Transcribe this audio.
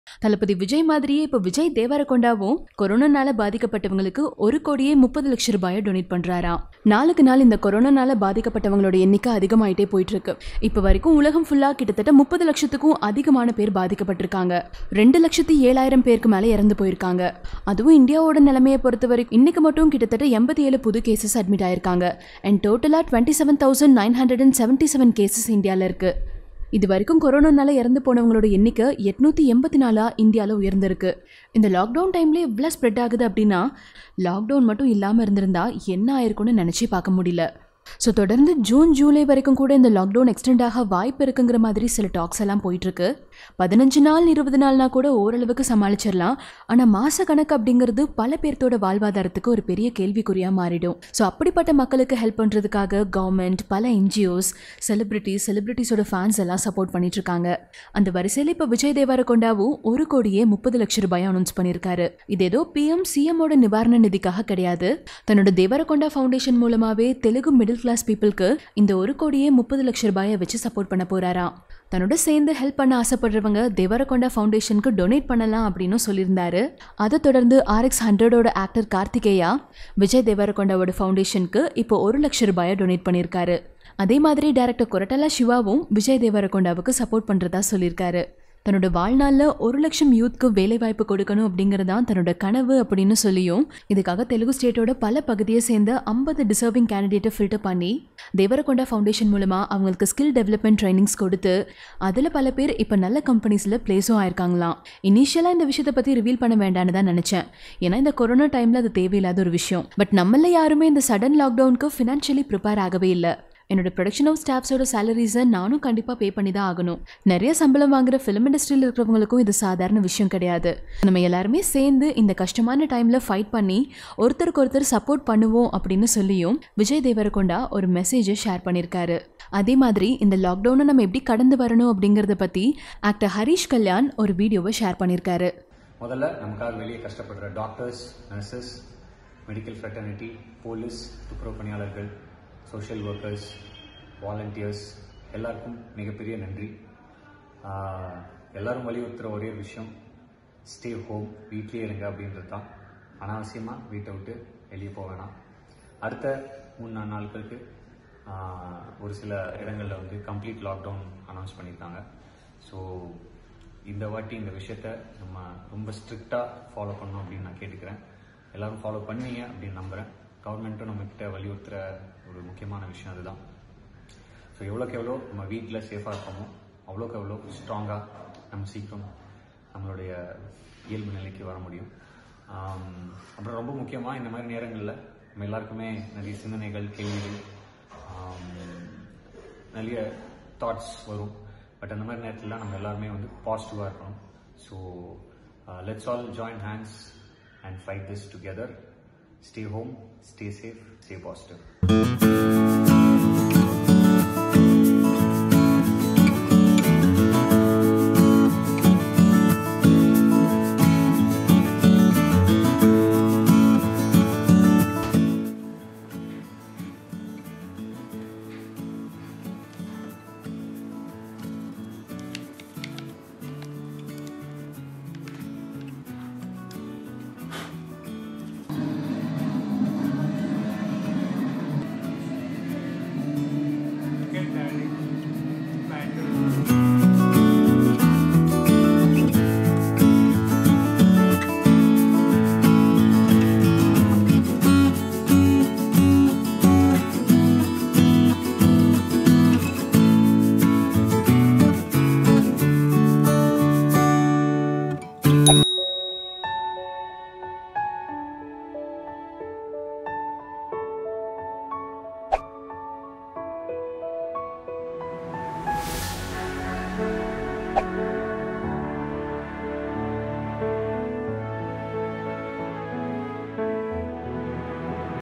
தளபதி விஜய் மாதிரியே இப்ப விஜய் தேவரகொண்டாவும் கொரோனானால பாதிக்கப்பட்டவங்களுக்கு ஒரு கோடியே முப்பது லட்சம் ரூபாயை டொனேட் பண்றாராம் நாளுக்கு நாள் இந்த கொரோனானால பாதிக்கப்பட்டவங்களோட எண்ணிக்கை அதிகமாயிட்டே போயிட்டு இருக்கு இப்ப வரைக்கும் உலகம் ஃபுல்லா கிட்டத்தட்ட முப்பது லட்சத்துக்கும் அதிகமான பேர் பாதிக்கப்பட்டிருக்காங்க ரெண்டு லட்சத்தி ஏழாயிரம் பேருக்கு மேல இறந்து போயிருக்காங்க அதுவும் இந்தியாவோட நிலைமையை பொறுத்த வரைக்கும் இன்னைக்கு மட்டும் கிட்டத்தட்ட எண்பத்தி ஏழு புது கேசஸ் அட்மிட் ஆயிருக்காங்க அண்ட் டோட்டலா twenty seven thousand nine hundred and seventy seven cases இந்தியாவில் இருக்கு இது வரைக்கும் கொரோனானால இறந்து போனவங்களோட எண்ணிக்கை எட்நூற்றி எண்பத்தி நாலா இந்தியாவில் உயர்ந்திருக்கு இந்த லாக்டவுன் டைம்லேயே இவ்வளோ ஸ்ப்ரெட் ஆகுது அப்படின்னா லாக்டவுன் மட்டும் இல்லாமல் இருந்திருந்தா என்ன ஆயிருக்கும்னு நினச்சி பார்க்க முடியல ஸோ தொடர்ந்து ஜூன் ஜூலை வரைக்கும் கூட இந்த லாக்டவுன் எக்ஸ்டெண்ட் ஆக வாய்ப்பு இருக்குங்கிற மாதிரி சில டாக்ஸ் எல்லாம் போயிட்டுருக்கு பதினஞ்சு நாள் இருபது நாள்னா கூட ஓரளவுக்கு சமாளிச்சிடலாம் ஆனால் மாத கணக்கு அப்படிங்கிறது பல பேர்த்தோட வாழ்வாதாரத்துக்கு ஒரு பெரிய கேள்விக்குறியாக மாறிடும் ஸோ அப்படிப்பட்ட மக்களுக்கு ஹெல்ப் பண்ணுறதுக்காக கவர்மெண்ட் பல என்ஜிஓஸ் செலிபிரிட்டிஸ் செலிபிரிட்டிஸோட ஃபேன்ஸ் எல்லாம் சப்போர்ட் பண்ணிட்டு இருக்காங்க அந்த வரிசையில் இப்போ விஜய் தேவரகொண்டாவும் ஒரு கோடியே முப்பது லட்சம் ரூபாய் அனௌன்ஸ் பண்ணியிருக்காரு இது ஏதோ பிஎம் சிஎம்மோட நிவாரண நிதிக்காக கிடையாது தன்னோட தேவரகொண்டா ஃபவுண்டேஷன் மூலமாவே தெலுங்கு மிடில் கிளாஸ் பீப்புளுக்கு இந்த ஒரு கோடியே முப்பது லட்சம் ரூபாயை வச்சு சப்போர்ட் பண்ண போறாராம் தன்னோட சேர்ந்து ஹெல்ப் பண்ண ஆசைப்படுறவங்க தேவரகொண்டா ஃபவுண்டேஷனுக்கு டொனேட் பண்ணலாம் அப்படின்னு சொல்லியிருந்தாரு அதை தொடர்ந்து ஆர்எக்ஸ் ஹண்ட்ரடோட ஆக்டர் கார்த்திகேயா விஜய் தேவரகொண்டாவோட ஃபவுண்டேஷனுக்கு இப்போ ஒரு லட்சம் ரூபாயை டொனேட் பண்ணியிருக்காரு அதே மாதிரி டேரக்டர் கொரட்டலா சிவாவும் விஜய் தேவரகொண்டாவுக்கு சப்போர்ட் பண்ணுறதா சொல்லியிருக்காரு தன்னோட வாழ்நாளில் ஒரு லட்சம் யூத்க்கு வேலைவாய்ப்பு கொடுக்கணும் அப்படிங்கிறதான் தன்னோட கனவு அப்படின்னு சொல்லியும் இதுக்காக தெலுங்கு ஸ்டேட்டோட பல பகுதியை சேர்ந்த ஐம்பது டிசர்விங் கேண்டிடேட்டை ஃபில்டர் பண்ணி தேவரகொண்டா ஃபவுண்டேஷன் மூலமாக அவங்களுக்கு ஸ்கில் டெவலப்மெண்ட் ட்ரைனிங்ஸ் கொடுத்து அதில் பல பேர் இப்போ நல்ல கம்பெனிஸில் பிளேஸும் ஆயிருக்காங்களாம் இனிஷியலாக இந்த விஷயத்தை பற்றி ரிவீல் பண்ண வேண்டாம்னு தான் நினச்சேன் ஏன்னா இந்த கொரோனா டைமில் அது தேவையில்லாத ஒரு விஷயம் பட் நம்மள யாருமே இந்த சடன் லாக்டவுனுக்கு ஃபினான்ஷியலி ப்ரிப்பேர் ஆகவே இல்லை என்னோட ப்ரொடக்ஷன் ஆஃப் ஸ்டாஃப்ஸோட சேலரிஸை நானும் கண்டிப்பாக பே பண்ணி தான் ஆகணும் நிறைய சம்பளம் வாங்குற ஃபிலிம் இண்டஸ்ட்ரியில் இருக்கிறவங்களுக்கும் இது சாதாரண விஷயம் கிடையாது நம்ம எல்லாருமே சேர்ந்து இந்த கஷ்டமான டைமில் ஃபைட் பண்ணி ஒருத்தருக்கு ஒருத்தர் சப்போர்ட் பண்ணுவோம் அப்படின்னு சொல்லியும் விஜய் தேவரகொண்டா ஒரு மெசேஜை ஷேர் பண்ணியிருக்காரு அதே மாதிரி இந்த லாக்டவுனை நம்ம எப்படி கடந்து வரணும் அப்படிங்கிறத பற்றி ஆக்டர் ஹரிஷ் கல்யாண் ஒரு வீடியோவை ஷேர் பண்ணியிருக்காரு முதல்ல நமக்காக வெளியே கஷ்டப்படுற doctors nurses medical fraternity police துப்புரவு பணியாளர்கள் சோஷியல் ஒர்க்கர்ஸ் வாலண்டியர்ஸ் எல்லாருக்கும் மிகப்பெரிய நன்றி ஆஹ், எல்லாரும் வலியுறுத்துகிற ஒரே ஒரு விஷயம் ஸ்டே ஹோம் வீட்லேயே இருங்க அப்படின்றது தான் அனாவசியமாக வீட்டை விட்டு வெளியே போக வேணாம் அடுத்த மூணு நாலு நாட்களுக்கு ஆஹ், ஒரு சில இடங்களில் வந்து கம்ப்ளீட் லாக்டவுன் அனௌன்ஸ் பண்ணியிருக்காங்க ஸோ இந்த வாட்டி இந்த விஷயத்த நம்ம ரொம்ப ஸ்ட்ரிக்டாக ஃபாலோ பண்ணணும் அப்படின்னு நான் கேட்டுக்கிறேன் எல்லாரும் ஃபாலோ பண்ணுவீங்க அப்படின்னு நம்புகிறேன் கவர்மெண்ட்டும் நம்மக்கிட்ட வலியுறுத்துகிற ஒரு முக்கியமான விஷயம் அதுதான் ஸோ எவ்வளோக்கு எவ்வளோ நம்ம வீட்டில் சேஃபாக இருக்கோமோ அவ்வளோக்கு எவ்வளோ ஸ்ட்ராங்காக நம்ம சீக்கிரம் நம்மளுடைய இயல்பு நிலைக்கு வர முடியும் ஆம், அப்புறம் ரொம்ப முக்கியமாக இந்த மாதிரி நேரங்களில் நம்ம எல்லாருக்குமே நிறைய சிந்தனைகள் கேள்விகள் ஆம், நிறைய தாட்ஸ் வரும் பட் அந்த மாதிரி நேரத்தில் நம்ம எல்லாருமே வந்து பாசிட்டிவாக இருக்கணும் so let's all join hands and fight this together stay home stay safe stay positive